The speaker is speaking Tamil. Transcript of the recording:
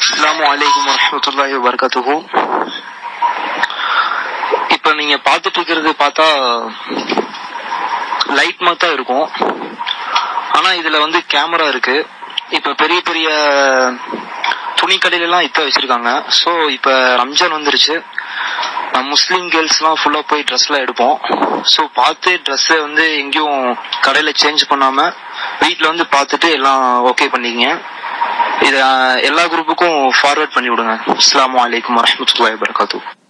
அஸ்ஸலாமு அலைக்கும் வரஹ்மத்துல்லாஹி வபரகாத்துஹு இப்ப நீங்க பார்த்துட்டு இருக்கிறது பார்த்தா லைட் மாதிரி தான் இருக்கும் ஆனா இதுல வந்து கேமரா இருக்கு இப்ப பெரிய பெரிய துணி கடையில எல்லாம் இத்த வச்சிருக்காங்க சோ இப்ப ரம்ஜான் வந்துருச்சு நம்ம முஸ்லீம் கேர்ள்ஸ் எல்லாம் ஃபுல்லா போய் ட்ரெஸ் எல்லாம் எடுப்போம் சோ பார்த்து ட்ரெஸ் வந்து எங்கேயும் கடையில சேஞ்ச் பண்ணாம வீட்ல வந்து பார்த்துட்டு எல்லாம் ஓகே பண்ணிக்கங்க இத எல்லா குரூப்புக்கும் ஃபார்வர்ட் பண்ணி விடுங்க அஸ்ஸலாமு அலைக்கும் வரஹ்மத்துல்லாஹி வபரகாத்துஹு